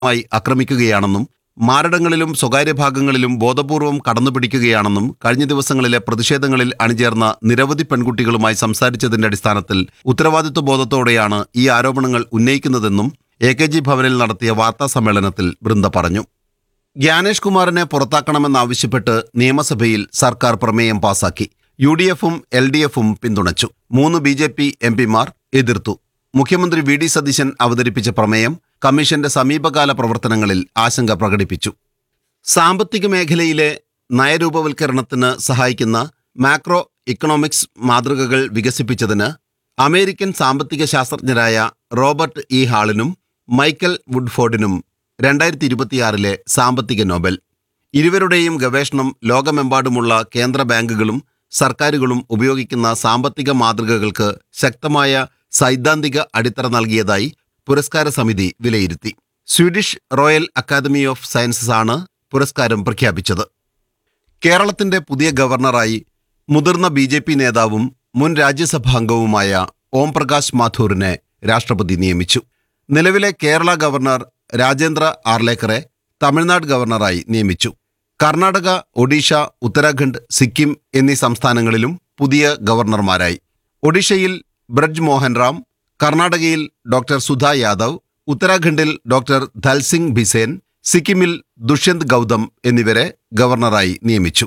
മായി ആക്രമിക്കുകയാണെന്നും മാരടങ്ങളിലും സ്വകാര്യ ഭാഗങ്ങളിലും ബോധപൂർവം കടന്നുപിടിക്കുകയാണെന്നും കഴിഞ്ഞ ദിവസങ്ങളിലെ പ്രതിഷേധങ്ങളിൽ അണിചേർന്ന നിരവധി പെൺകുട്ടികളുമായി സംസാരിച്ചതിന്റെ അടിസ്ഥാനത്തിൽ ഉത്തരവാദിത്വ ബോധത്തോടെയാണ് ഈ ആരോപണങ്ങൾ ഉന്നയിക്കുന്നതെന്നും എ കെ ജി ഭവനിൽ നടത്തിയ വാർത്താ സമ്മേളനത്തിൽ ബൃന്ദ പറഞ്ഞു ജ്ഞാനേഷ് കുമാറിനെ പുറത്താക്കണമെന്നാവശ്യപ്പെട്ട് നിയമസഭയിൽ സർക്കാർ പ്രമേയം പാസാക്കി യു ഡി എഫും എൽ ഡി എഫും പിന്തുണച്ചു മൂന്ന് ബി ജെ പി എം പിമാർ എതിർത്തു മുഖ്യമന്ത്രി വി ഡി സതീശൻ അവതരിപ്പിച്ച പ്രമേയം കമ്മീഷന്റെ സമീപകാല പ്രവർത്തനങ്ങളിൽ ആശങ്ക പ്രകടിപ്പിച്ചു സാമ്പത്തിക മേഖലയിലെ നയരൂപവൽക്കരണത്തിന് സഹായിക്കുന്ന മാക്രോ ഇക്കണോമിക്സ് മാതൃകകൾ വികസിപ്പിച്ചതിന് അമേരിക്കൻ സാമ്പത്തിക ശാസ്ത്രജ്ഞരായ റോബർട്ട് ഇ ഹാളിനും മൈക്കൽ വുഡ്ഫോർഡിനും രണ്ടായിരത്തി ഇരുപത്തിയാറിലെ സാമ്പത്തിക നോബൽ ഇരുവരുടെയും ഗവേഷണം ലോകമെമ്പാടുമുള്ള കേന്ദ്ര ബാങ്കുകളും സർക്കാരുകളും ഉപയോഗിക്കുന്ന സാമ്പത്തിക മാതൃകകൾക്ക് ശക്തമായ സൈദ്ധാന്തിക അടിത്തറ നൽകിയതായി പുരസ്കാര സമിതി വിലയിരുത്തി Swedish Royal Academy of Sciences ആണ് പുരസ്കാരം പ്രഖ്യാപിച്ചത് കേരളത്തിന്റെ പുതിയ ഗവർണറായി മുതിർന്ന ബി ജെ പി നേതാവും മുൻ രാജ്യസഭാംഗവുമായ ഓം പ്രകാശ് മാഥൂറിനെ രാഷ്ട്രപതി നിയമിച്ചു നിലവിലെ കേരള ഗവർണർ രാജേന്ദ്ര ആർലേക്കറെ തമിഴ്നാട് ഗവർണറായി നിയമിച്ചു കർണാടക ഒഡീഷ ഉത്തരാഖണ്ഡ് സിക്കിം എന്നീ സംസ്ഥാനങ്ങളിലും പുതിയ ഗവർണർമാരായി ഒഡീഷയിൽ ബ്രജ് മോഹൻ റാം കർണാടകയിൽ ഡോക്ടർ സുധ യാദവ് ഉത്തരാഖണ്ഡിൽ ഡോക്ടർ ധൽസിംഗ് ബിസേൻ സിക്കിമിൽ ദുഷ്യന്ത് ഗൗതം എന്നിവരെ ഗവർണറായി നിയമിച്ചു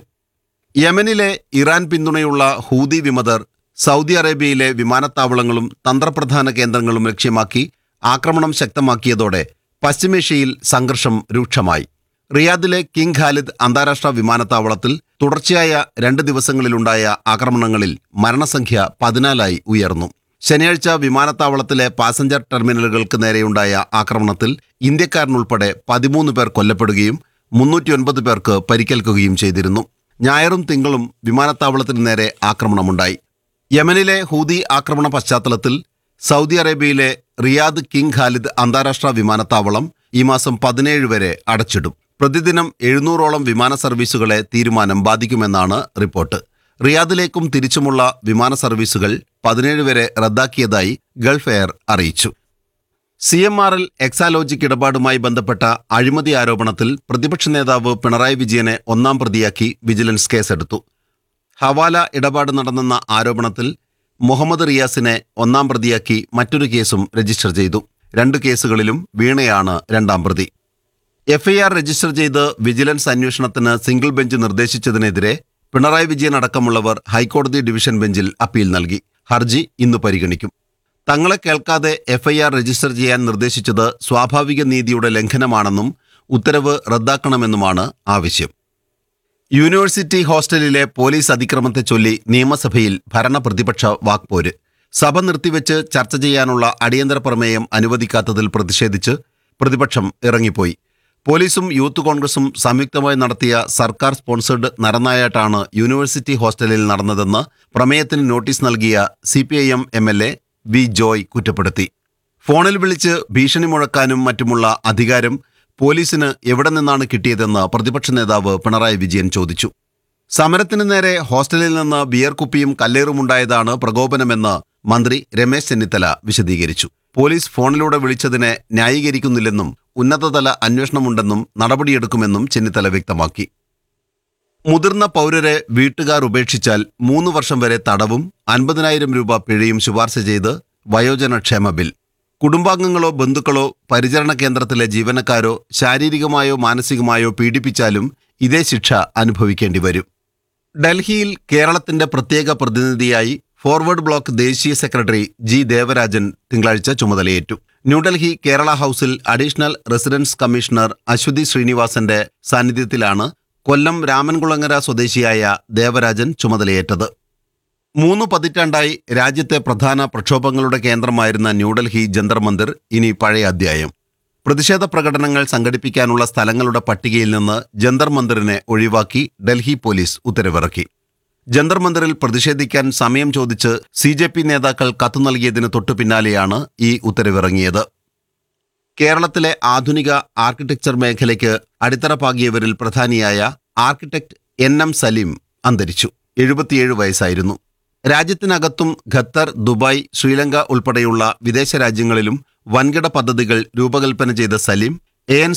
യമനിലെ ഇറാൻ പിന്തുണയുള്ള ഹൂതി വിമതർ സൗദി അറേബ്യയിലെ വിമാനത്താവളങ്ങളും തന്ത്രപ്രധാന കേന്ദ്രങ്ങളും ലക്ഷ്യമാക്കി ആക്രമണം ശക്തമാക്കിയതോടെ പശ്ചിമേഷ്യയിൽ സംഘർഷം രൂക്ഷമായി റിയാദിലെ കിങ് ഖാലിദ് അന്താരാഷ്ട്ര വിമാനത്താവളത്തിൽ തുടർച്ചയായ രണ്ട് ദിവസങ്ങളിലുണ്ടായ ആക്രമണങ്ങളിൽ മരണസംഖ്യ പതിനാലായി ഉയർന്നു ശനിയാഴ്ച വിമാനത്താവളത്തിലെ പാസഞ്ചർ ടെർമിനലുകൾക്ക് നേരെയുണ്ടായ ആക്രമണത്തിൽ ഇന്ത്യക്കാരനുൾപ്പെടെ പതിമൂന്ന് പേർ കൊല്ലപ്പെടുകയും മുന്നൂറ്റിയൊൻപത് പേർക്ക് പരിക്കേൽക്കുകയും ചെയ്തിരുന്നു ഞായറും തിങ്കളും വിമാനത്താവളത്തിന് നേരെ ആക്രമണമുണ്ടായി യമനിലെ ഹൂതി ആക്രമണ പശ്ചാത്തലത്തിൽ സൗദി അറേബ്യയിലെ റിയാദ് കിങ് ഖാലിദ് അന്താരാഷ്ട്ര വിമാനത്താവളം ഈ മാസം പതിനേഴ് വരെ അടച്ചിടും പ്രതിദിനം എഴുന്നൂറോളം വിമാന സർവീസുകളെ തീരുമാനം ബാധിക്കുമെന്നാണ് റിപ്പോർട്ട് റിയാദിലേക്കും തിരിച്ചുമുള്ള വിമാന സർവീസുകൾ പതിനേഴ് വരെ റദ്ദാക്കിയതായി ഗൾഫ് എയർ അറിയിച്ചു C M R L Exalogic ഇടപാടുമായി ബന്ധപ്പെട്ട അഴിമതി ആരോപണത്തിൽ പ്രതിപക്ഷ നേതാവ് പിണറായി വിജയനെ ഒന്നാം പ്രതിയാക്കി വിജിലൻസ് കേസെടുത്തു ഹവാല ഇടപാട് നടന്നെന്ന ആരോപണത്തിൽ മുഹമ്മദ് റിയാസിനെ ഒന്നാം പ്രതിയാക്കി മറ്റൊരു കേസും രജിസ്റ്റർ ചെയ്തു രണ്ട് കേസുകളിലും വീണയാണ് രണ്ടാം പ്രതി എഫ്ഐആർ രജിസ്റ്റർ ചെയ്ത് വിജിലൻസ് അന്വേഷണത്തിന് സിംഗിൾ ബെഞ്ച് നിർദ്ദേശിച്ചതിനെതിരെ പിണറായി വിജയൻ അടക്കമുള്ളവർ ഹൈക്കോടതി ഡിവിഷൻ ബെഞ്ചിൽ അപ്പീൽ നൽകി ഹർജി ഇന്ന് പരിഗണിക്കും തങ്ങളെ കേൾക്കാതെ എഫ്ഐആർ രജിസ്റ്റർ ചെയ്യാൻ നിർദ്ദേശിച്ചത് സ്വാഭാവിക നീതിയുടെ ലംഘനമാണെന്നും ഉത്തരവ് റദ്ദാക്കണമെന്നുമാണ് ആവശ്യം യൂണിവേഴ്സിറ്റി ഹോസ്റ്റലിലെ പോലീസ് അതിക്രമത്തെ ചൊല്ലി നിയമസഭയിൽ ഭരണപ്രതിപക്ഷ വാക്പോര് സഭ നിർത്തിവെച്ച് ചർച്ച ചെയ്യാനുള്ള അടിയന്തര പ്രമേയം അനുവദിക്കാത്തതിൽ പ്രതിഷേധിച്ച് പ്രതിപക്ഷം ഇറങ്ങിപ്പോയി പോലീസും യൂത്ത് കോൺഗ്രസും സംയുക്തമായി നടത്തിയ സർക്കാർ സ്പോൺസേഡ് നരനായാട്ടാണ് യൂണിവേഴ്സിറ്റി ഹോസ്റ്റലിൽ നടന്നതെന്ന് പ്രമേയത്തിന് നോട്ടീസ് നൽകിയ C P I M M L A V Joy കുറ്റപ്പെടുത്തി ഫോണിൽ വിളിച്ച് ഭീഷണി മുഴക്കാനും മറ്റുമുള്ള അധികാരം പോലീസിന് എവിടെ നിന്നാണ് കിട്ടിയതെന്ന് പ്രതിപക്ഷ നേതാവ് പിണറായി വിജയൻ ചോദിച്ചു സമരത്തിന് നേരെ ഹോസ്റ്റലിൽ നിന്ന് ബിയർ കുപ്പിയും കല്ലേറുമുണ്ടായതാണ് പ്രകോപനമെന്ന് മന്ത്രി രമേശ് ചെന്നിത്തല വിശദീകരിച്ചു പോലീസ് ഫോണിലൂടെ വിളിച്ചതിനെ ന്യായീകരിക്കുന്നില്ലെന്നും ഉന്നതതല അന്വേഷണമുണ്ടെന്നും നടപടിയെടുക്കുമെന്നും ചെന്നിത്തല വ്യക്തമാക്കി മുതിർന്ന പൗരരെ വീട്ടുകാർ ഉപേക്ഷിച്ചാൽ മൂന്ന് വർഷം വരെ തടവും അൻപതിനായിരം രൂപ പിഴയും ശുപാർശ ചെയ്ത് വയോജനക്ഷേമ ബിൽ കുടുംബാംഗങ്ങളോ ബന്ധുക്കളോ പരിചരണ കേന്ദ്രത്തിലെ ജീവനക്കാരോ ശാരീരികമായോ മാനസികമായോ പീഡിപ്പിച്ചാലും ഇതേ ശിക്ഷ അനുഭവിക്കേണ്ടി വരും ഡൽഹിയിൽ കേരളത്തിന്റെ പ്രത്യേക പ്രതിനിധിയായി ഫോർവേഡ് ബ്ലോക്ക് ദേശീയ സെക്രട്ടറി ജി ദേവരാജൻ തിങ്കളാഴ്ച ചുമതലയേറ്റു ന്യൂഡൽഹി കേരള ഹൌസിൽ അഡീഷണൽ റെസിഡൻസ് കമ്മീഷണർ അശ്വതി ശ്രീനിവാസന്റെ സാന്നിധ്യത്തിലാണ് കൊല്ലം രാമൻകുളങ്ങര സ്വദേശിയായ ദേവരാജൻ ചുമതലയേറ്റത് മൂന്ന് പതിറ്റാണ്ടായി രാജ്യത്തെ പ്രധാന പ്രക്ഷോഭങ്ങളുടെ കേന്ദ്രമായിരുന്ന ന്യൂഡൽഹി ജന്തർ മന്ദിർ ഇനി പഴയ അധ്യായം പ്രതിഷേധ പ്രകടനങ്ങൾ സംഘടിപ്പിക്കാനുള്ള സ്ഥലങ്ങളുടെ പട്ടികയിൽ നിന്ന് ജന്തർ മന്ദിറിനെ ഒഴിവാക്കി ഡൽഹി പോലീസ് ഉത്തരവിറക്കി ജന്തർ മന്ദിറിൽ പ്രതിഷേധിക്കാൻ സമയം ചോദിച്ച് സി ജെ പി നേതാക്കൾ കത്തു നൽകിയതിന് തൊട്ടു പിന്നാലെയാണ് ഈ ഉത്തരവിറങ്ങിയത് കേരളത്തിലെ ആധുനിക ആർക്കിടെക്ചർ മേഖലയ്ക്ക് അടിത്തറ പാകിയവരിൽ പ്രധാനിയായ ആർക്കിടെക്ട് എൻ എം സലീം അന്തരിച്ചു എഴുപത്തിയേഴ് വയസ്സായിരുന്നു രാജ്യത്തിനകത്തും ഖത്തർ ദുബായ് ശ്രീലങ്ക ഉൾപ്പെടെയുള്ള വിദേശ രാജ്യങ്ങളിലും വൻകിട പദ്ധതികൾ രൂപകൽപ്പന ചെയ്ത സലീം എ എൻ